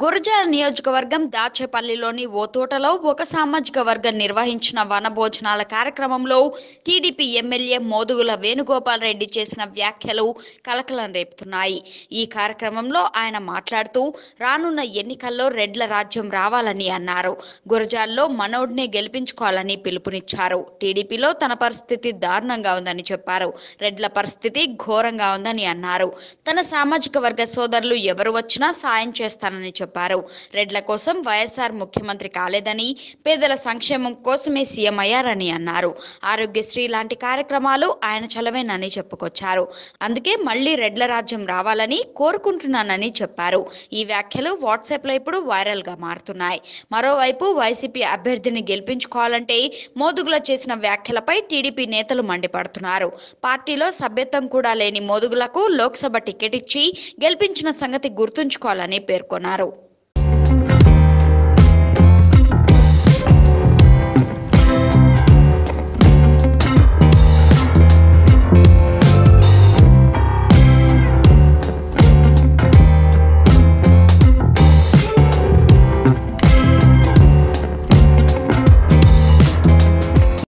గురజాల నియోజకవర్గం దాచేపల్లిలోని ఓ తోటలో ఒక సామాజిక వర్గం నిర్వహించిన వనభోజనాల కార్యక్రమంలో టీడీపీ ఎమ్మెల్యే మోదుగుల వేణుగోపాల్ రెడ్డి చేసిన వ్యాఖ్యలు కలకలం రేపుతున్నాయి ఈ కార్యక్రమంలో ఆయన మాట్లాడుతూ రానున్న ఎన్నికల్లో రెడ్ల రాజ్యం రావాలని అన్నారు గురజాల్లో మనోడ్నే గెలిపించుకోవాలని పిలుపునిచ్చారు టీడీపీలో తన పరిస్థితి దారుణంగా ఉందని చెప్పారు రెడ్ల పరిస్థితి ఘోరంగా ఉందని అన్నారు తన సామాజిక వర్గ సోదరులు ఎవరు వచ్చినా సాయం చేస్తానని చెప్పారు రెడ్ల కోసం వైఎస్ఆర్ ముఖ్యమంత్రి కాలేదని పేదల సంక్షేమం కోసమే సీఎం అయ్యారని అన్నారు ఆరోగ్యశ్రీ లాంటి కార్యక్రమాలు ఆయన చలవేనని చెప్పుకొచ్చారు అందుకే మళ్ళీ రెడ్ల రాజ్యం రావాలని కోరుకుంటున్నానని చెప్పారు ఈ వ్యాఖ్యలు వాట్సాప్లో ఇప్పుడు వైరల్గా మారుతున్నాయి మరోవైపు వైసీపీ అభ్యర్థిని గెలిపించుకోవాలంటే మోదుగుల చేసిన వ్యాఖ్యలపై టీడీపీ నేతలు మండిపడుతున్నారు పార్టీలో సభ్యత్వం కూడా లేని మోదుగులకు లోక్సభ టికెట్ ఇచ్చి గెలిపించిన సంగతి గుర్తుంచుకోవాలని పేర్కొన్నారు